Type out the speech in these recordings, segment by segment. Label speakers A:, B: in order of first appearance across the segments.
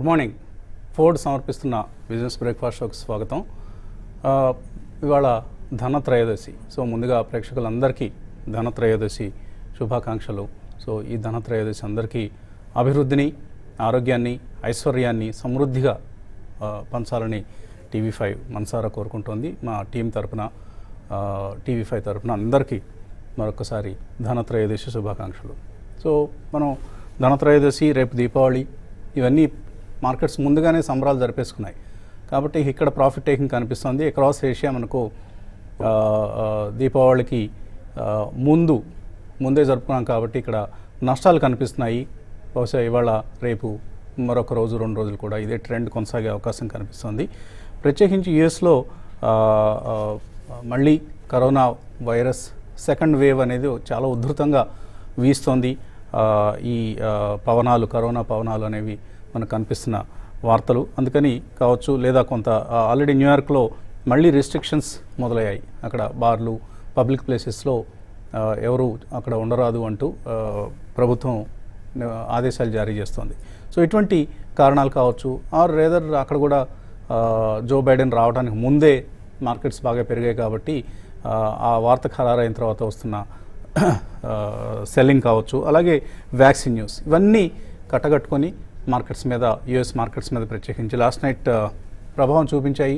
A: Good morning Ford సమర్పిస్తున్న business breakfast షోకి స్వాగతం ఆ, ఇవాళ ధనత్రయోదశి సో ముందుగా ప్రేక్షకులందరికీ ధనత్రయోదశి శుభాకాంక్షలు సో ఈ ధనత్రయోదశి అందరికీ అభివృద్ధిని ఆరోగ్యాన్ని ఐశ్వర్యాన్ని సమృద్ధిగా ఆ, పంచాలని టీవీ ఫైవ్ మనసారా కోరుకుంటోంది మా టీం తరపున టీవీ ఫైవ్ తరపున అందరికీ మరొకసారి ధనత్రయోదశి శుభాకాంక్షలు సో మనం ధనత్రయోదశి రేపు దీపావళి ఇవన్నీ మార్కెట్స్ ముందుగానే సంబరాలు జరిపేసుకున్నాయి కాబట్టి ఇక్కడ ప్రాఫిట్ టేకింగ్ కనిపిస్తుంది అక్రాస్ ఏషియా మనకు ఆ, ఆ, దీపావళికి ఆ, ముందు ముందే జరుపుకున్నాం కాబట్టి ఇక్కడ నష్టాలు కనిపిస్తున్నాయి బహుశా ఇవాళ రేపు మరొక రోజు రెండు రోజులు కూడా ఇదే ట్రెండ్ కొనసాగే అవకాశం కనిపిస్తుంది ప్రత్యేకించి యుఎస్లో మళ్ళీ కరోనా వైరస్ సెకండ్ వేవ్ అనేది చాలా ఉధృతంగా వీస్తోంది ఆ, ఈ ఆ, పవనాలు కరోనా పవనాలు అనేవి మనకు కనిపిస్తున్న వార్తలు అందుకని కావచ్చు లేదా కొంత ఆ, ఆల్రెడీ న్యూయార్క్లో మళ్ళీ రిస్ట్రిక్షన్స్ మొదలయ్యాయి అక్కడ బార్లు పబ్లిక్ ప్లేసెస్లో ఆ, ఎవరు అక్కడ ఉండరాదు అంటూ ఆ, ప్రభుత్వం ఆ, ఆదేశాలు జారీ చేస్తోంది సో ఇటువంటి కారణాలు కావచ్చు ఆర్ రేదర్ అక్కడ కూడా ఆ, జో బైడెన్ రావడానికి ముందే మార్కెట్స్ బాగా పెరిగాయి కాబట్టి ఆ, ఆ వార్త ఖరారైన తర్వాత వస్తున్న సెల్లింగ్ కావచ్చు అలాగే వ్యాక్సిన్ న్యూస్ ఇవన్నీ కట్టగట్టుకొని మార్కెట్స్ మీద యుఎస్ మార్కెట్స్ మీద ప్రత్యేకించి లాస్ట్ నైట్ ప్రభావం చూపించాయి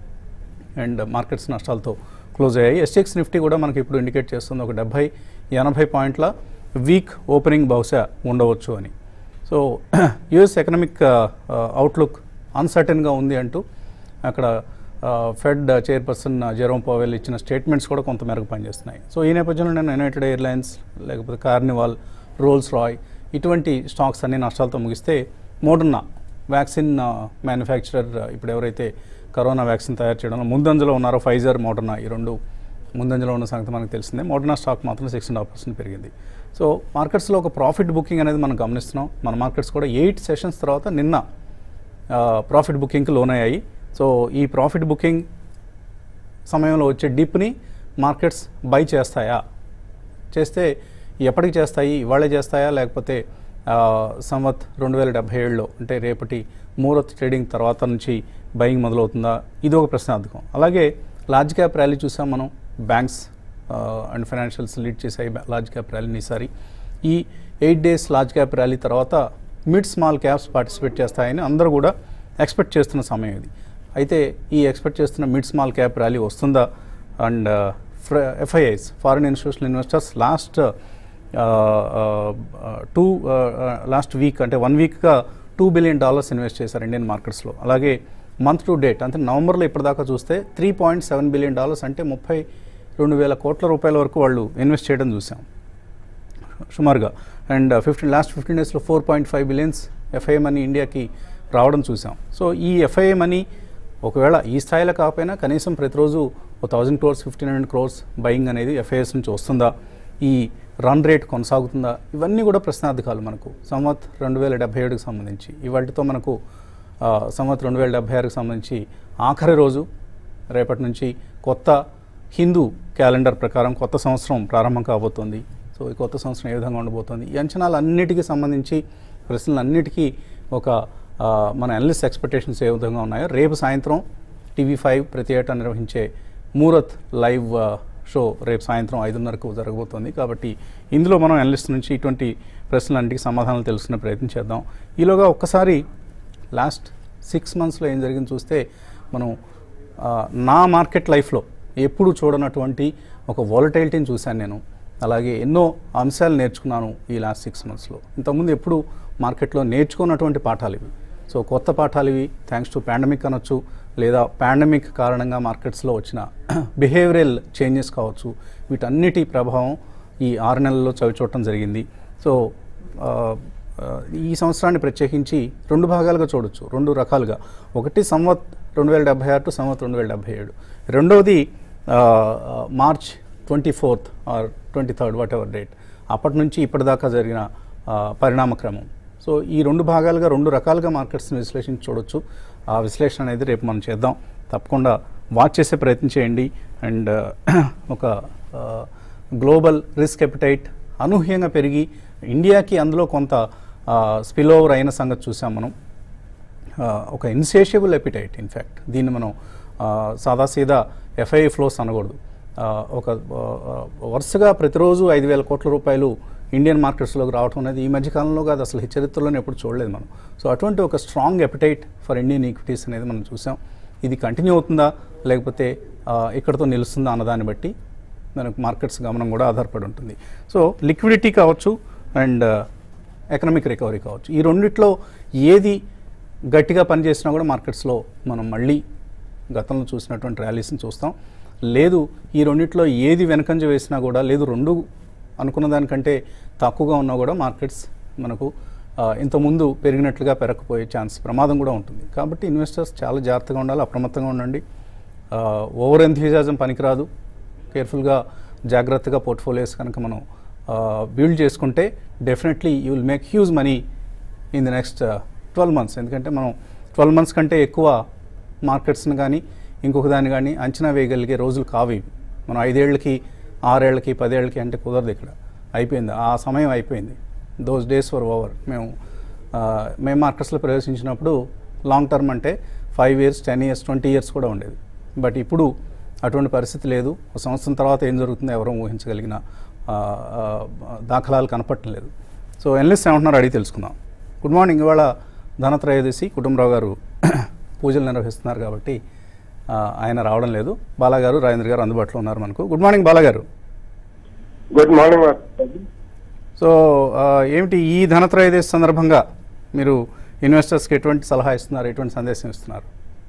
A: అండ్ మార్కెట్స్ నష్టాలతో క్లోజ్ అయ్యాయి ఎస్టెక్స్ నిఫ్టీ కూడా మనకి ఇప్పుడు ఇండికేట్ చేస్తుంది ఒక డెబ్భై ఎనభై పాయింట్ల వీక్ ఓపెనింగ్ బహుశా ఉండవచ్చు అని సో యుఎస్ ఎకనామిక్ అవుట్లుక్ అన్సర్టన్గా ఉంది అంటూ అక్కడ ఫెడ్ చైర్పర్సన్ జెరోమ్ పవెల్ ఇచ్చిన స్టేట్మెంట్స్ కూడా కొంత మేరకు పనిచేస్తున్నాయి సో ఈ నేపథ్యంలో నేను యునైటెడ్ ఎయిర్లైన్స్ లేకపోతే కార్నివాల్ రోల్స్ రాయ్ ఇటువంటి స్టాక్స్ అన్ని నష్టాలతో ముగిస్తే మోడర్నా వ్యాక్సిన్ మ్యానుఫ్యాక్చరర్ ఇప్పుడు ఎవరైతే కరోనా వ్యాక్సిన్ తయారు చేయడంలో ముందంజలో ఉన్నారో ఫైజర్ మోడర్నా ఈ రెండు ముందంజలో ఉన్న సంగతి మనకు తెలిసిందే మోడర్నా స్టాక్ మాత్రం సిక్స్ అండ్ హాఫ్ పర్సెంట్ పెరిగింది సో మార్కెట్స్లో ఒక ప్రాఫిట్ బుకింగ్ అనేది మనం గమనిస్తున్నాం మన మార్కెట్స్ కూడా ఎయిట్ సెషన్స్ తర్వాత నిన్న ప్రాఫిట్ బుకింగ్కి లోన్ అయ్యాయి సో ఈ ప్రాఫిట్ బుకింగ్ సమయంలో వచ్చే డిప్ని మార్కెట్స్ బై చేస్తాయా చేస్తే ఎప్పటికి చేస్తాయి ఇవాళే చేస్తాయా లేకపోతే ఆ, సంవత్ రెండు వేల డెబ్బై ఏడులో అంటే రేపటి మూరత్ ట్రేడింగ్ తర్వాత నుంచి బయింగ్ మొదలవుతుందా ఇది ఒక ప్రశ్నార్థకం అలాగే లార్జ్ క్యాప్ ర్యాలీ చూసాం మనం బ్యాంక్స్ అండ్ ఫైనాన్షియల్స్ లీడ్ చేసాయి లార్జ్ క్యాప్ ర్యాలీని ఈసారి ఈ eight days large cap rally తర్వాత మిడ్ స్మాల్ క్యాప్స్ పార్టిసిపేట్ చేస్తాయని అందరూ కూడా ఎక్స్పెక్ట్ చేస్తున్న సమయం ఇది అయితే ఈ ఎక్స్పెక్ట్ చేస్తున్న మిడ్ స్మాల్ క్యాప్ ర్యాలీ వస్తుందా and FIIs foreign institutional investors last two last week అంటే వన్ వీక్గా టూ బిలియన్ డాలర్స్ ఇన్వెస్ట్ చేశారు ఇండియన్ మార్కెట్స్లో అలాగే మంత్ టు డేట్ అంటే నవంబర్లో ఇప్పటిదాకా చూస్తే three point seven billion dollars అంటే ముప్పై రెండు వేల కోట్ల రూపాయల వరకు వాళ్ళు ఇన్వెస్ట్ చేయడం చూసాం సుమారుగా అండ్ ఫిఫ్టీన్ లాస్ట్ ఫిఫ్టీన్ డేస్లో four point five billions FI money ఇండియాకి రావడం చూసాం సో ఈ ఎఫ్ఐ మనీ ఒకవేళ ఈ స్థాయిలో కాకపోయినా కనీసం ప్రతిరోజు ఒక thousand crores fifteen hundred crores buying అనేది ఎఫ్ఐఎస్ నుంచి వస్తుందా ఈ రన్ రేట్ కొనసాగుతుందా ఇవన్నీ కూడా ప్రశ్నార్థకాలు మనకు సంవత్ రెండు వేల డెబ్బై ఏడుకి సంబంధించి ఇవాటితో మనకు ఆ, సంవత్ రెండు వేల డెబ్బై ఆరుకి సంబంధించి ఆఖరి రోజు రేపటి నుంచి కొత్త హిందూ క్యాలెండర్ ప్రకారం కొత్త సంవత్సరం ప్రారంభం కాబోతోంది సో ఈ కొత్త సంవత్సరం ఏ విధంగా ఉండబోతోంది ఈ అంచనాలన్నిటికీ సంబంధించి ప్రశ్నలన్నిటికీ ఒక ఆ, మన అనలిస్ట్ ఎక్స్పెక్టేషన్స్ ఏ విధంగా ఉన్నాయో రేపు సాయంత్రం టీవీ ఫైవ్ ప్రతి ఏటా నిర్వహించే మూరత్ లైవ్ ఆ, షో రేపు సాయంత్రం ఐదున్నరకు జరగబోతోంది కాబట్టి ఇందులో మనం అనలిస్ట్ నుంచి ఇటువంటి ప్రశ్నలన్నిటికీ సమాధానాలు తెలుసుకునే ప్రయత్నం చేద్దాం ఈలోగా ఒక్కసారి లాస్ట్ సిక్స్ మంత్స్లో ఏం జరిగింది చూస్తే మనం ఆ, నా మార్కెట్ లైఫ్లో ఎప్పుడు చూడనటువంటి ఒక వాలటైలిటీని చూశాను నేను అలాగే ఎన్నో అంశాలు నేర్చుకున్నాను ఈ లాస్ట్ సిక్స్ మంత్స్లో ఇంతకుముందు ఎప్పుడు మార్కెట్లో నేర్చుకున్నటువంటి పాఠాలు ఇవి సో కొత్త పాఠాలు ఇవి థ్యాంక్స్ టు పాండమిక్ అనొచ్చు లేదా పాండమిక్ కారణంగా మార్కెట్స్లో వచ్చిన బిహేవియరల్ చేంజెస్ కావచ్చు వీటన్నిటి ప్రభావం ఈ ఆరు నెలల్లో చవి చూడటం జరిగింది సో ఆ, ఆ, ఈ సంవత్సరాన్ని ప్రత్యేకించి రెండు భాగాలుగా చూడొచ్చు రెండు రకాలుగా ఒకటి సంవత్ రెండు వేల డెబ్బై ఆరు టు సంవత్ రెండు వేల డెబ్బై ఏడు రెండవది ఆ, ఆ, March twenty fourth or twenty third whatever date అప్పటి నుంచి ఇప్పటిదాకా జరిగిన ఆ, పరిణామక్రమం సో ఈ రెండు భాగాలుగా రెండు రకాలుగా మార్కెట్స్ని విశ్లేషించి చూడొచ్చు ఆ విశ్లేషణ అనేది రేపు మనం చేద్దాం తప్పకుండా వాచ్ చేసే ప్రయత్నం చేయండి అండ్ ఒక గ్లోబల్ రిస్క్ ఎపిటైట్ అనూహ్యంగా పెరిగి ఇండియాకి అందులో కొంత స్పిల్ ఓవర్ అయిన సంగతి చూసాం మనం ఆ, ఒక ఇన్సేషియబుల్ ఎపిటైట్ ఇన్ఫ్యాక్ట్ దీన్ని మనం ఆ, సాదాసీదా ఎఫ్ఐ ఫ్లోస్ అనకూడదు ఆ, ఒక ఆ, ఆ, వరుసగా ప్రతిరోజు ఐదు వేల కోట్ల రూపాయలు ఇండియన్ మార్కెట్స్లోకి రావడం అనేది ఈ మధ్య కాలంలో కాదు అసలు ఈ చరిత్రలోనే ఎప్పుడు చూడలేదు మనం సో అటువంటి ఒక strong appetite for Indian equities అనేది మనం చూసాం ఇది కంటిన్యూ అవుతుందా లేకపోతే ఆ, ఇక్కడతో నిలుస్తుందా అన్నదాన్ని బట్టి మనకు మార్కెట్స్ గమనం కూడా ఆధారపడి ఉంటుంది సో లిక్విడిటీ కావచ్చు అండ్ ఎకనామిక్ రికవరీ కావచ్చు ఈ రెండిట్లో ఏది గట్టిగా పనిచేసినా కూడా మార్కెట్స్లో మనం మళ్ళీ గతంలో చూసినటువంటి ర్యాలీస్ని చూస్తాం లేదు ఈ రెండిట్లో ఏది వెనకంజ వేసినా కూడా లేదు రెండు అనుకున్న దానికంటే తక్కువగా ఉన్నా కూడా మార్కెట్స్ మనకు ఆ, ఇంతకుముందు పెరిగినట్లుగా పెరగకపోయే ఛాన్స్ ప్రమాదం కూడా ఉంటుంది కాబట్టి ఇన్వెస్టర్స్ చాలా జాగ్రత్తగా ఉండాలి అప్రమత్తంగా ఉండండి ఓవర్ ఎంథ్యూజాజం పనికిరాదు కేర్ఫుల్గా జాగ్రత్తగా పోర్ట్ఫోలియోస్ కనుక మనం బిల్డ్ చేసుకుంటే definitely you will make huge money in the next twelve months ఎందుకంటే మనం ట్వెల్వ్ మంత్స్ కంటే ఎక్కువ మార్కెట్స్ని కానీ ఇంకొక దాన్ని కానీ అంచనా వేయగలిగే రోజులు కావు ఇవి మనం ఐదేళ్లకి ఆరేళ్లకి పదేళ్లకి అంటే కుదరదు ఇక్కడ అయిపోయింది ఆ సమయం అయిపోయింది దోస్ డేస్ ఫర్ ఓవర్ మేము ఆ, మేము మార్కెట్స్లో ప్రవేశించినప్పుడు లాంగ్ టర్మ్ అంటే five years ten years twenty years కూడా ఉండేది బట్ ఇప్పుడు అటువంటి పరిస్థితి లేదు ఒక సంవత్సరం తర్వాత ఏం జరుగుతుందో ఎవరూ ఊహించగలిగిన ఆ, ఆ, దాఖలాలు కనపడటం లేదు సో ఎన్లిస్ట్ ఏమంటున్నారు అడిగి తెలుసుకుందాం గుడ్ మార్నింగ్ ఇవాళ ధనత్రయోదశి కుటుంబరావు గారు పూజలు నిర్వహిస్తున్నారు కాబట్టి ఆ, ఆయన రావడం లేదు బాలాగారు రాజేంద్ర గారు అందుబాటులో ఉన్నారు మనకు గుడ్ మార్నింగ్ బాలాగారు
B: గుడ్ మార్నింగ్
A: సో ఆ, ఏమిటి ఈ ధనత్రయోదశి సందర్భంగా మీరు ఇన్వెస్టర్స్కి ఎటువంటి సలహా ఇస్తున్నారు ఎటువంటి సందేశం ఇస్తున్నారు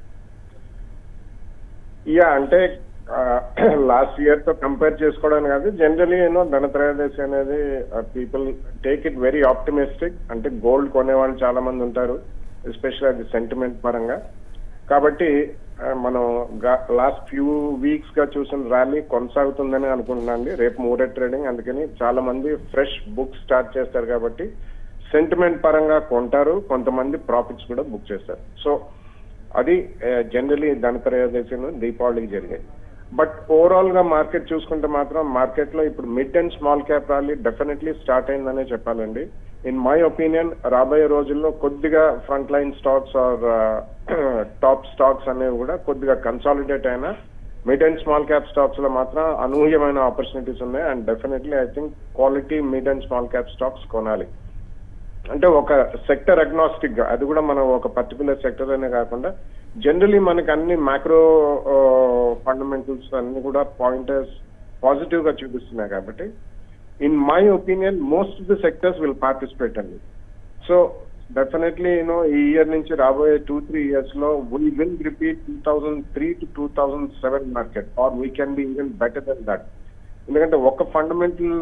B: యా అంటే లాస్ట్ ఇయర్ తో కంపేర్ చేసుకోవడానికి కాదు జనరలీ యూనో ధనత్రయోదశి అనేది people take it very optimistic అంటే గోల్డ్ కొనే వాళ్ళు చాలా మంది ఉంటారు ఎస్పెషల్లీ అది సెంటిమెంట్ పరంగా కాబట్టి ఆ, మనం లాస్ట్ ఫ్యూ వీక్స్ గా చూసిన ర్యాలీ కొనసాగుతుందని అనుకుంటున్నాను రేపు మూడే ట్రేడింగ్ అందుకని చాలా మంది ఫ్రెష్ బుక్ స్టార్ట్ చేస్తారు కాబట్టి సెంటిమెంట్ పరంగా కొంటారు కొంతమంది ప్రాఫిట్స్ కూడా బుక్ చేస్తారు సో అది జనరలీ ధనత్రయోదశిను దీపావళికి జరిగాయి బట్ ఓవరాల్ గా మార్కెట్ చూసుకుంటే మాత్రం మార్కెట్ లో ఇప్పుడు mid and small cap rally definitely start అయిందనే చెప్పాలండి ఇన్ మై ఒపీనియన్ రాబోయే రోజుల్లో కొద్దిగా front line stocks or top stocks అనేవి కూడా కొద్దిగా కన్సాలిడేట్ అయినా mid and small cap stocks లో మాత్రం అనూహ్యమైన ఆపర్చునిటీస్ ఉన్నాయి and definitely I think quality mid and small cap stocks కొనాలి అంటే ఒక సెక్టర్ అగ్నాస్టిక్ గా అది కూడా మనం ఒక పర్టికులర్ సెక్టర్ అనే కాకుండా జనరలీ మనకి అన్ని మ్యాక్రో ఫండమెంటల్స్ అన్ని కూడా పాయింటర్స్ పాజిటివ్ గా చూపిస్తున్నాయి కాబట్టి in my opinion most of the sectors will participate అండి సో డెఫినెట్లీ యూనో ఈ ఇయర్ నుంచి రాబోయే టూ త్రీ ఇయర్స్ లో we will repeat two thousand three to two thousand seven market or we can be even better than that ఎందుకంటే ఒక fundamental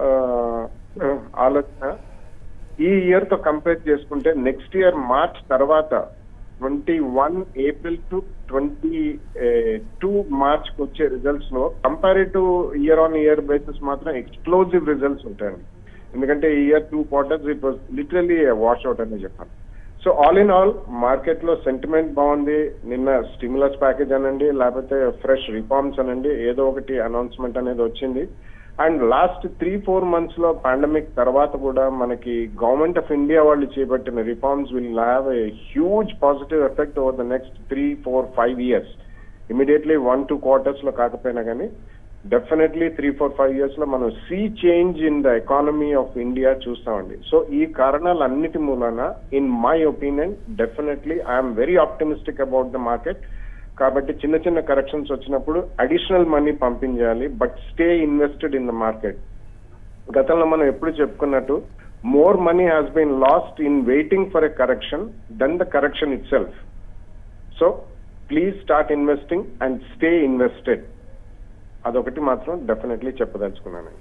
B: ఆలోచన ఈ year తో కంపేర్ చేసుకుంటే నెక్స్ట్ ఇయర్ మార్చ్ తర్వాత twenty one April to twenty two March కి వచ్చే results లో comparative year on year basis మాత్రం ఎక్స్ప్లోజివ్ రిజల్ట్స్ ఉంటాయండి ఎందుకంటే ఈ year two quarters it was literally wash out అని చెప్పాను so all in all market లో సెంటిమెంట్ బాగుంది నిన్న స్టిమ్యులస్ ప్యాకేజ్ అనండి లేకపోతే ఫ్రెష్ రిఫార్మ్స్ అనండి ఏదో ఒకటి అనౌన్స్మెంట్ అనేది వచ్చింది and last three four months లో పాండమిక్ తర్వాత కూడా మనకి గవర్నమెంట్ ఆఫ్ ఇండియా వాళ్ళు చేపట్టిన reforms will have a huge positive effect over the next three four five years immediately one two quarters లో కాకపోయినా కానీ definitely three four five years లో మనం see change in the economy of India చూస్తామండి so ఈ కారణాలు అన్నిటి మూలన in my opinion definitely I'm very optimistic about the market కాబట్టి చిన్న చిన్న కరెక్షన్స్ వచ్చినప్పుడు అడిషనల్ మనీ పంపించాలి but stay invested in the market గతంలో మనం ఎప్పుడు చెప్పుకున్నట్టు more money has been lost in waiting for a correction than the correction itself so please start investing and stay invested అదొకటి మాత్రం definitely చెప్పదలుచుకున్నానండి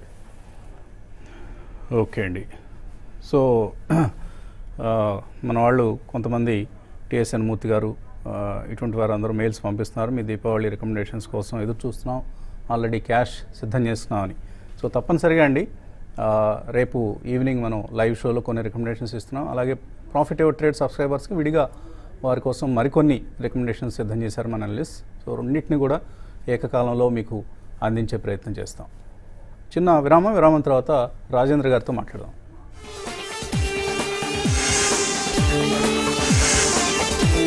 A: okay అండి so ఆ, మన వాళ్ళు కొంతమంది టిఎస్ఎన్ మూర్తి గారు ఆ, ఇటువంటి వారు అందరూ మెయిల్స్ పంపిస్తున్నారు మీ దీపావళి రికమెండేషన్స్ కోసం ఎదురు చూస్తున్నాం ఆల్రెడీ క్యాష్ సిద్ధం చేస్తున్నామని సో తప్పనిసరిగా అండి ఆ, రేపు ఈవినింగ్ మనం లైవ్ షోలో కొన్ని రికమెండేషన్స్ ఇస్తున్నాం అలాగే ప్రాఫిట్ ఎవర్ ట్రేడ్ సబ్స్క్రైబర్స్కి విడిగా వారి కోసం మరికొన్ని రికమెండేషన్స్ సిద్ధం చేశారు మన అనలిస్ట్ సో రెండింటిని కూడా ఏకకాలంలో మీకు అందించే ప్రయత్నం చేస్తాం చిన్న విరామం విరామం తర్వాత రాజేంద్ర గారితో మాట్లాడదాం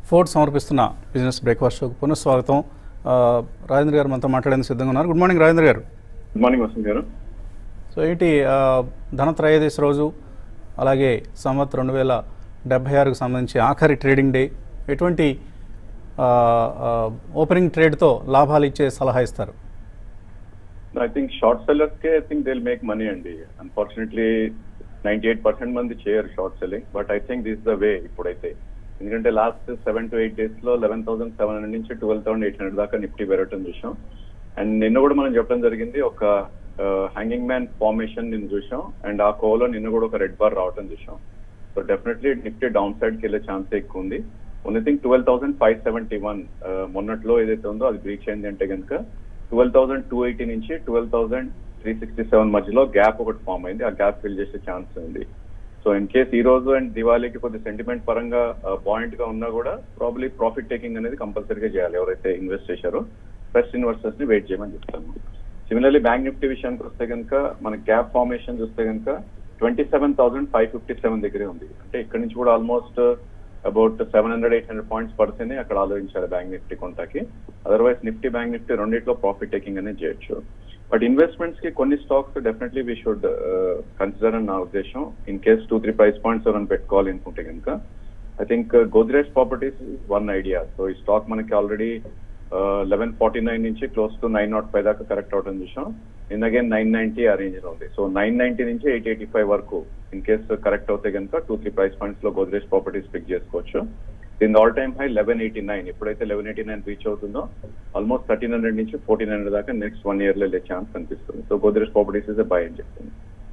A: ఫోర్డ్ సమర్పిస్తున్న బిజినెస్ బ్రేక్ఫాస్ట్ షోకి పునఃస్వాగతం ఆ, రాజేంద్ర గారు మనతో మాట్లాడేందుకు సిద్ధంగా ఉన్నారు గుడ్ మార్నింగ్ రాజేంద్ర గారు
C: గుడ్ మార్నింగ్ వసంత్ గారు
A: సో ఏంటి ఆ, ధనత్రయోదశి రోజు అలాగే సంవత్ రెండు వేల డెబ్బై ఆరుకు సంబంధించి ఆఖరి ట్రేడింగ్ డే ఎటువంటి ఆ, ఆ, ఓపెనింగ్ ట్రేడ్తో లాభాలు ఇచ్చే సలహా ఇస్తారు
C: ఐ థింక్ షార్ట్ సెల్లర్స్ కే I think they make money అండి అన్ఫార్చునేట్లీ నైన్టీ ఎయిట్ పర్సెంట్ మంది చేయరు short selling but I think this the way ఇప్పుడైతే ఎందుకంటే last seven to eight days లో లెవెన్ థౌసండ్ సెవెన్ హండ్రెడ్ నుంచి ట్వెల్వ్ థౌసండ్ ఎయిట్ హండ్రెడ్ దాకా Nifty పెరగటం చూసాం అండ్ నిన్న కూడా మనం చెప్పడం జరిగింది ఒక హ్యాంగింగ్ మ్యాన్ ఫార్మేషన్ నిన్న చూసాం అండ్ ఆ కోలో నిన్న కూడా ఒక రెడ్ బార్ రావటం చూసాం so definitely Nifty down side కి వెళ్ళే ఛాన్స్ ఎక్కువ ఉంది only thing twelve thousand five seventy one మొన్నట్లో ఏదైతే ఉందో అది బ్రీచ్ అయింది అంటే కనుక ట్వెల్వ్ థౌసండ్ టూ ఎయిటీ నుంచి twelve thousand three sixty seven మధ్యలో గ్యాప్ ఒకటి ఫామ్ అయింది ఆ గ్యాప్ ఫిల్ చేసే ఛాన్స్ ఉంది సో ఇన్ కేస్ ఈ రోజు అండ్ దివాళీకి కొద్ది సెంటిమెంట్ పరంగా పాయింట్ గా ఉన్నా కూడా ప్రాబ్లీ ప్రాఫిట్ టేకింగ్ అనేది కంపల్సరీగా చేయాలి ఎవరైతే ఇన్వెస్ట్ చేశారో ఫ్రెష్ ఇన్వెస్టర్స్ ని వెయిట్ చేయమని చెప్తాను సిమిలర్లీ బ్యాంక్ నిఫ్టీ విషయానికి వస్తే కనుక మన గ్యాప్ ఫార్మేషన్ చూస్తే కనుక twenty seven thousand five fifty seven దగ్గరే ఉంది అంటే ఇక్కడ నుంచి కూడా almost about seven hundred eight hundred points పడితేనే అక్కడ ఆలోచించాలి బ్యాంక్ నిఫ్టీ కొంతకి అదర్వైజ్ నిఫ్టీ బ్యాంక్ నిఫ్టీ రెండిట్లో ప్రాఫిట్ టేకింగ్ అనేది చేయొచ్చు బట్ ఇన్వెస్ట్మెంట్స్ కి కొన్ని stocks definitely we should consider అని నా ఉద్దేశం in case two three price points ఎవరైనా పెట్టుకోవాలి అనుకుంటే కనుక I think Godrej Properties one idea so ఈ స్టాక్ మనకి ఆల్రెడీ లెవెన్ ఫార్టీ నైన్ నుంచి close to nine nought five దాకా కరెక్ట్ అవడం చూసాం నిన్న అగైన్ నైన్ నైన్టీ ఆ రేంజ్ లో ఉంది సో నైన్ నైన్టీ నుంచి ఎయిట్ ఎయిటీ ఫైవ్ వరకు ఇన్ కేస్ కరెక్ట్ అవుతే కనుక టూ త్రీ ప్రైస్ పాయింట్స్ లో గోద్రేజ్ ప్రాపర్టీస్ పిక్ చేసుకోవచ్చు దీని all time high eleven eighty nine ఎప్పుడైతే లెవెన్ ఎయిటీ నైన్ రీచ్ అవుతుందో ఆల్మోస్ట్ థర్టీన్ హండ్రెడ్ నుంచి ఫోర్టీన్ హండ్రెడ్ దాకా నెక్స్ట్ వన్ ఇయర్ లో వెళ్ళే ఛాన్స్ కనిపిస్తుంది so Godrej Properties is buy అని చెప్తుంది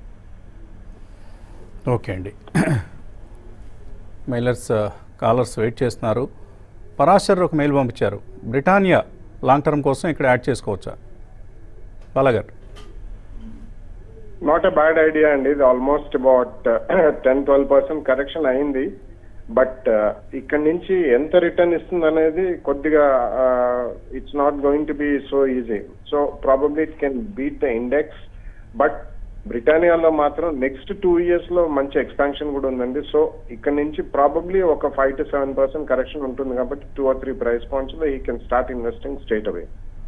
A: ఓకే అండి మెయిలర్స్ కాలర్స్ వెయిట్ చేస్తున్నారు పరాశర్ ఒక మెయిల్ పంపించారు బ్రిటానియా లాంగ్ టర్మ్ కోసం ఇక్కడ యాడ్ చేసుకోవచ్చా బాలాగారు
B: నాట్ ఎ బ్యాడ్ ఐడియా అండి ఇది almost about ten twelve percent correction అయింది బట్ ఇక్కడ నుంచి ఎంత రిటర్న్ ఇస్తుంది అనేది కొద్దిగా it's not going to be so easy so probably it can beat the index but బ్రిటానియాలో మాత్రం నెక్స్ట్ టూ ఇయర్స్ లో మంచి ఎక్స్పాన్షన్ కూడా ఉందండి సో ఇక్కడ నుంచి ప్రాబబ్లీ ఒక five to seven percent correction ఉంటుంది కాబట్టి two or three price points లో ఈ can start investing straight away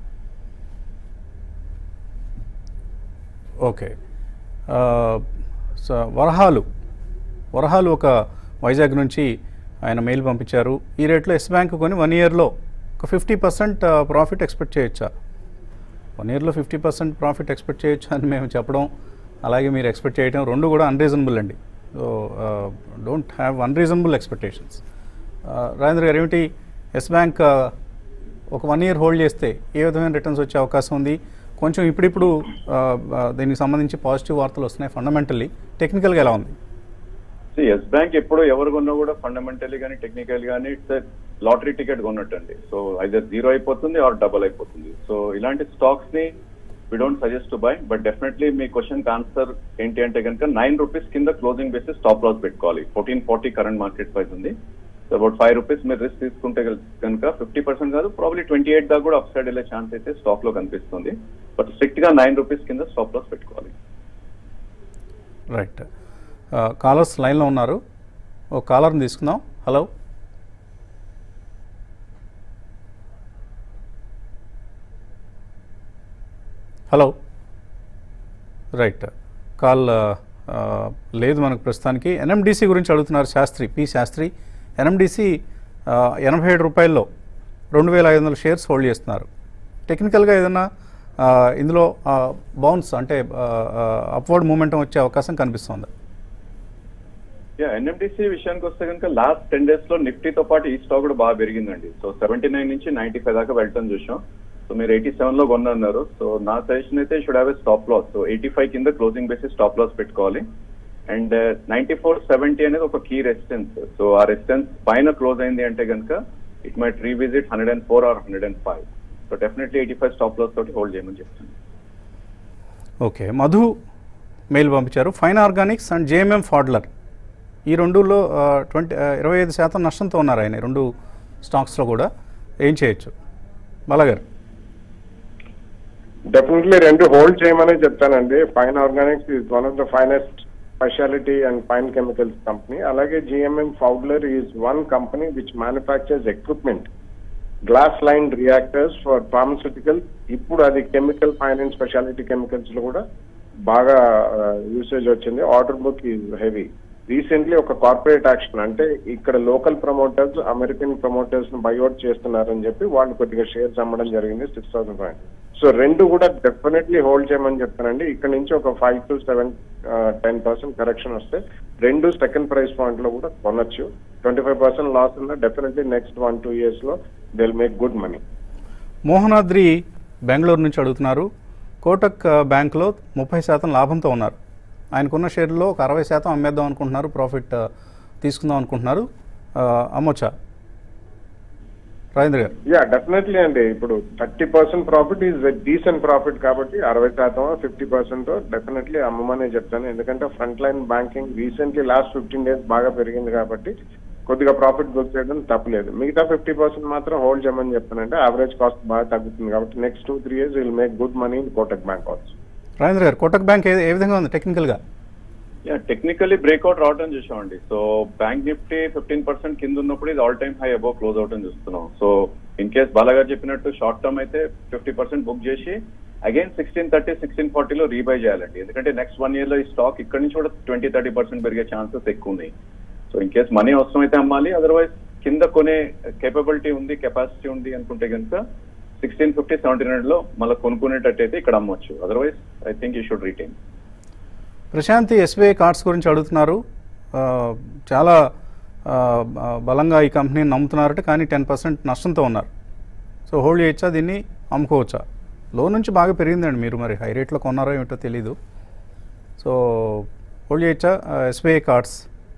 A: okay ఆ, సో వరహాలు వరహాలు ఒక వైజాగ్ నుంచి ఆయన మెయిల్ పంపించారు ఈ రేట్లో ఎస్ బ్యాంక్ కొని వన్ ఇయర్లో ఒక ఫిఫ్టీ పర్సెంట్ ప్రాఫిట్ ఎక్స్పెక్ట్ చేయొచ్చా వన్ ఇయర్లో ఫిఫ్టీ పర్సెంట్ ప్రాఫిట్ ఎక్స్పెక్ట్ చేయొచ్చు అని మేము చెప్పడం అలాగే మీరు ఎక్స్పెక్ట్ చేయడం రెండు కూడా అన్రీజనబుల్ అండి so don't have unreasonable expectations Rajendra గారు ఏమిటి ఎస్ బ్యాంక్ ఒక వన్ ఇయర్ హోల్డ్ చేస్తే ఏ విధమైన రిటర్న్స్ వచ్చే అవకాశం ఉంది కొంచెం ఇప్పుడిప్పుడు ఆ, ఆ, దీనికి సంబంధించి పాజిటివ్ వార్తలు వస్తున్నాయి ఫండమెంటల్లీ టెక్నికల్గా ఎలా ఉంది
C: ఎస్ బ్యాంక్ ఎప్పుడు ఎవరు కొన్నా కూడా ఫండమెంటల్లీ కానీ టెక్నికల్ కానీ ఇట్స్ లాటరీ టికెట్ కొన్నట్టండి సో ఐదర్ జీరో అయిపోతుంది ఆర్ డబల్ అయిపోతుంది సో ఇలాంటి స్టాక్స్ ని we don't suggest to buy but definitely మీ క్వశ్చన్ ఆన్సర్ ఏంటి అంటే కనుక నైన్ రూపీస్ కింద క్లోజింగ్ బేసిస్ స్టాప్ లాస్ పెట్టుకోవాలి fourteen forty current market price ఉంది సో అబౌట్ ఫైవ్ రూపీస్ మీరు రిస్క్ తీసుకుంటే కనుక ఫిఫ్టీ పర్సెంట్ కాదు ప్రాబ్లీ ట్వంటీ ఎయిట్ దాకా కూడా అప్ సైడ్ వెళ్ళే ఛాన్స్ అయితే స్టాక్ లో కనిపిస్తుంది బట్ స్ట్రిక్ట్ గా నైన్ రూపీస్ కింద స్టాప్ లాస్ పెట్టుకోవాలి
A: రైట్ కాలర్స్ లైన్లో ఉన్నారు ఒక కాలర్ని తీసుకుందాం హలో హలో రైట్ కాల్ ఆ, లేదు మనకు ప్రస్తుతానికి ఎన్ఎండిసి గురించి అడుగుతున్నారు శాస్త్రి పి శాస్త్రి ఎన్ఎండిసి ఎనభై ఏడు రూపాయల్లో రెండు వేల ఐదు వందల షేర్స్ హోల్డ్ చేస్తున్నారు టెక్నికల్గా ఏదైనా ఆ, ఇందులో బౌన్స్ అంటే అప్వర్డ్ మూమెంటం వచ్చే అవకాశం కనిపిస్తుందా
C: యా ఎన్ఎండిసి విషయానికి వస్తే కనుక లాస్ట్ టెన్ డేస్ లో నిఫ్టీతో పాటు ఈ స్టాక్ కూడా బాగా పెరిగిందండి సో సెవెంటీ నైన్ నుంచి నైన్టీ ఫైవ్ దాకా వెళ్ళటం చూసాం సో మీరు ఎయిటీ సెవెన్ లో కొన్నారు సో నా సజెషన్ అయితే should have a stop loss so eighty five కింద క్లోజింగ్ బేసిస్ స్టాప్ లాస్ పెట్టుకోవాలి అండ్ నైన్టీ ఫోర్ సెవెంటీ అనేది ఒక కీ రెసిస్టెన్స్ సో ఆ రెసిస్టెన్స్ పైన క్లోజ్ అయింది అంటే కనుక it might revisit hundred and four or hundred and five so definitely eighty five stop loss తోటి హోల్డ్ చేయమని చెప్తాను
A: ఓకే మధు మెయిల్ పంపించారు fine organics and JMM Pfaudler ఈ రెండులో ట్వంటీ ఇరవై ఐదు శాతం నష్టంతో ఉన్నారు ఆయన ఈ రెండు స్టాక్స్లో కూడా ఏం చేయొచ్చు బాలగారు
B: డెఫినెట్లీ రెండు హోల్డ్ చేయమని చెప్తానండి fine organics is one of the finest speciality and fine chemicals company అలాగే GMM Pfaudler is one company which manufactures equipment glass line reactors for pharmaceuticals ఇప్పుడు అది chemical fine and speciality chemicals లో కూడా బాగా usage వచ్చింది order book is heavy recently ఒక corporate action అంటే ఇక్కడ లోకల్ ప్రమోటర్స్ అమెరికన్ ప్రమోటర్స్ ని బైఅవుట్ చేస్తున్నారని చెప్పి వాళ్ళు కొద్దిగా షేర్స్ అమ్మడం జరిగింది సిక్స్ థౌసండ్ ఫైవ్ సో రెండు కూడా డెఫినెట్లీ హోల్డ్ చేయమని చెప్తానండి ఇక్కడ నుంచి ఒక five to seven ten percent correction వస్తే రెండు సెకండ్ ప్రైస్ పాయింట్ లో కూడా కొనొచ్చు ట్వంటీ ఫైవ్ పర్సెంట్ లాస్ ఉన్నా definitely next one two years లో they make good money
A: Mohanadri Bengaluru నుంచి అడుగుతున్నారు కోటక్ ఆ, బ్యాంక్లో ముప్పై శాతం లాభంతో ఉన్నారు ఆయనకున్న షేర్లో ఒక అరవై శాతం అమ్మేద్దాం అనుకుంటున్నారు ప్రాఫిట్ ఆ, తీసుకుందాం అనుకుంటున్నారు ఆ, అమ్మొచ్చా రాజేంద్ర గారు
B: యా డెఫినెట్లీ అండి ఇప్పుడు thirty percent profit is decent profit కాబట్టి అరవై శాతం ఫిఫ్టీ పర్సెంట్ డెఫినెట్లీ అమ్మమనే చెప్తాను ఎందుకంటే front line banking recently last fifteen days బాగా పెరిగింది కాబట్టి కొద్దిగా ప్రాఫిట్ బుక్ చేయడం తప్పలేదు మిగతా ఫిఫ్టీ పర్సెంట్ మాత్రం హోల్డ్ చేయమని చెప్తానంటే యావరేజ్ కాస్ట్ బాగా తగ్గుతుంది కాబట్టి next two three years will make good money in Kotak bank also
A: Rajendra garu Kotak bank ఏ ఏ విధంగా ఉంది టెక్నికల్గా
C: యా టెక్నికల్లీ బ్రేక్అవుట్ రావడం చూసామండి so bank Nifty fifteen percent కింద ఉన్నప్పుడు ఇది all time high above close అవటం చూస్తున్నాం సో ఇన్ కేస్ బాలాగారు చెప్పినట్టు షార్ట్ టర్మ్ అయితే ఫిఫ్టీ పర్సెంట్ బుక్ చేసి అగైన్ సిక్స్టీన్ థర్టీ సిక్స్టీన్ ఫార్టీలో రీబై చేయాలండి ఎందుకంటే నెక్స్ట్ వన్ ఇయర్ లో ఈ స్టాక్ ఇక్కడ నుంచి కూడా ట్వంటీ థర్టీ పర్సెంట్ పెరిగే ఛాన్సెస్ ఎక్కువ ఉన్నాయి సో ఇన్ కేస్ మనీ అవసరం అయితే అమ్మాలి అదర్వైజ్ కింద కొనే కేపబిలిటీ ఉంది కెపాసిటీ ఉంది అనుకుంటే కనుక సిక్స్టీన్ ఫిఫ్టీ సెవెంటీన్ హండ్రెడ్ లో మళ్ళీ కొనుక్కునేటట్టు అయితే ఇక్కడ అమ్మొచ్చు otherwise I think you should retain
A: Prashanti SBI cards గురించి అడుగుతున్నారు ఆ, చాలా ఆ, ఆ, బలంగా ఈ కంపెనీని నమ్ముతున్నారట కానీ టెన్ పర్సెంట్ నష్టంతో ఉన్నారు సో హోల్డ్ చేయొచ్చా దీన్ని అమ్ముకోవచ్చా లో నుంచి బాగా పెరిగిందండి మీరు మరి హై రేట్లో కొన్నారో ఏమిటో తెలీదు సో హోల్డ్ చేయొచ్చా ఎస్బీఐ కార్డ్స్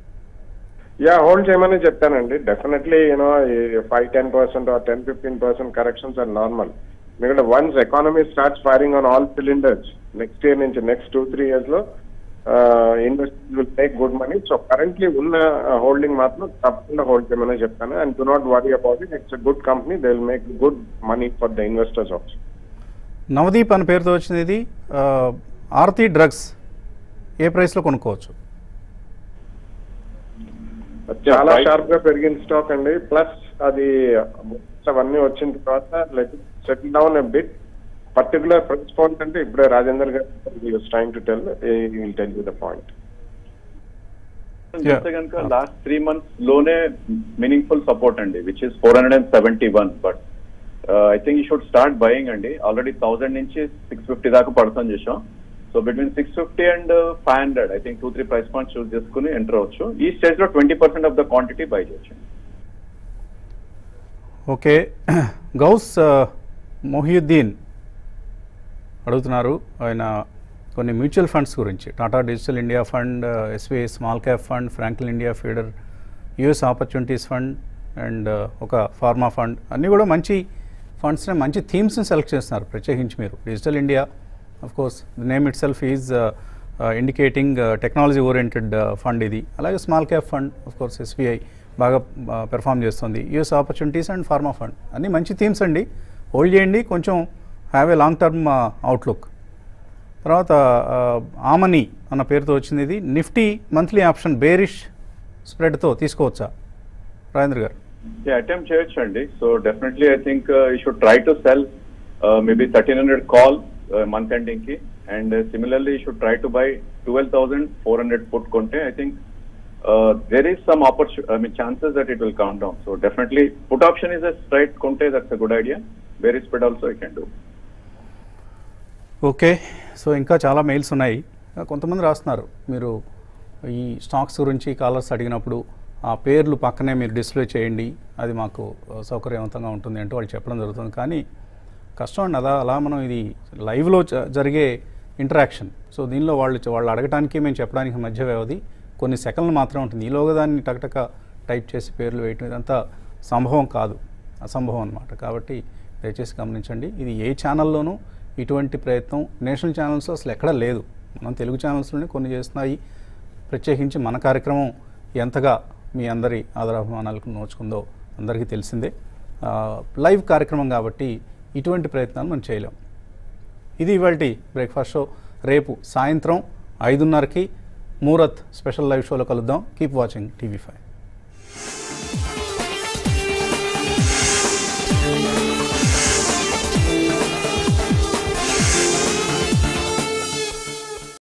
B: యా హోల్డ్ చేయమని చెప్తానండి definitely you know five ten percent or ten fifteen percent corrections are normal ఎందుకంటే once economy starts firing on all cylinders next year నుంచి నెక్స్ట్ టూ త్రీ ఇయర్స్ లో invest will take good money so currently ఉన్న holding మాత్రం తప్పకుండా hold చేయమని చెప్తాను and do not worry about it it's good company they will make good money for the investors also
A: Navdeep అనే పేరుతో వచ్చింది ఇది ఆ, ఆర్తి డ్రగ్స్ ఏ ప్రైస్లో కొనుక్కోవచ్చు
B: చాలా
C: right.
B: షార్ప్ గా పెరిగిన స్టాక్ అండి ప్లస్ అది అవన్నీ వచ్చిన తర్వాత let settle down bit particular price point అంటే ఇప్పుడే Rajender garu trying to tell will tell you the point
C: చూస్తే కనుక లాస్ట్ త్రీ మంత్స్ లోనే మీనింగ్ఫుల్ సపోర్ట్ అండి which is four hundred and seventy one but I think you should start buying అండి already thousand నుంచి six fifty దాకా పడుతుంది చేసాం so between six fifty and five hundred I think two three price points choose చేసుకుని enter అవ్వచ్చు ఈ stage లో twenty percent of the quantity buy చేయొచ్చు
A: ఓకే గౌస్ ఆ, మొహియుద్దీన్ అడుగుతున్నారు ఆయన కొన్ని మ్యూచువల్ ఫండ్స్ గురించి Tata digital India fund SBI small cap fund Franklin India feeder US opportunities fund and ఒక ఫార్మా ఫండ్ అన్నీ కూడా మంచి ఫండ్స్ని మంచి థీమ్స్ని సెలెక్ట్ చేస్తున్నారు ప్రత్యేకించి మీరు digital India of course the name itself is indicating technology oriented fund ఇది అలాగే small cap fund of course SBI బాగా పెర్ఫామ్ చేస్తుంది US opportunities and pharma fund అన్నీ మంచి థీమ్స్ అండి హోల్డ్ చేయండి కొంచెం have a long term outlook తర్వాత ఆ, ఆమని అన్న పేరుతో వచ్చింది ఇది నిఫ్టీ మంత్లీ ఆప్షన్ బేరిష్ స్ప్రెడ్తో తీసుకోవచ్చా రాజేంద్ర గారు
C: అటెంప్ట్ చేయొచ్చు అండి so definitely I think you should try to sell maybe thirteen hundred call month ending కి and similarly you should try to buy twelve thousand four hundred put కొంటే I think there is some opportunity I mean chances that it will count down so definitely put option is a straight కొంటే that's a good idea very spread also I can do
A: okay so ఇంకా చాలా mails ఉన్నాయి ఆ, కొంతమంది రాస్తున్నారు మీరు ఈ stocks గురించి కాలర్స్ అడిగినప్పుడు ఆ పేర్లు పక్కనే మీరు డిస్ప్లే చేయండి అది మాకు ఆ, సౌకర్యవంతంగా ఉంటుంది అంటూ వాళ్ళు చెప్పడం జరుగుతుంది కానీ కష్టం అండి అదా అలా మనం ఇది లైవ్లో జ- జరిగే ఇంటరాక్షన్ సో దీనిలో వాళ్ళు చ- వాళ్ళు అడగటానికి మేము చెప్పడానికి మధ్య వ్యవధి కొన్ని సెకండ్లు మాత్రమే ఉంటుంది ఈలోగా దాన్ని టకటక టైప్ చేసి పేర్లు వేయటం ఇదంతా సంభవం కాదు అసంభవం అనమాట కాబట్టి దయచేసి గమనించండి ఇది ఏ ఛానల్లోనూ ఇటువంటి ప్రయత్నం నేషనల్ ఛానల్స్లో అసలు ఎక్కడా లేదు మనం తెలుగు ఛానల్స్లోనే కొన్ని చేస్తున్నాయి ప్రత్యేకించి మన కార్యక్రమం ఎంతగా మీ అందరి ఆదరాభిమానాలకు నోచుకుందో అందరికీ తెలిసిందే ఆ, లైవ్ కార్యక్రమం కాబట్టి ఇటువంటి ప్రయత్నాలు మనం చేయలేం ఇది ఇవాళ బ్రేక్ఫాస్ట్ షో రేపు సాయంత్రం ఐదున్నరకి మూరత్ స్పెషల్ లైవ్ షోలో కలుద్దాం కీప్ వాచింగ్ టీవీ ఫైవ్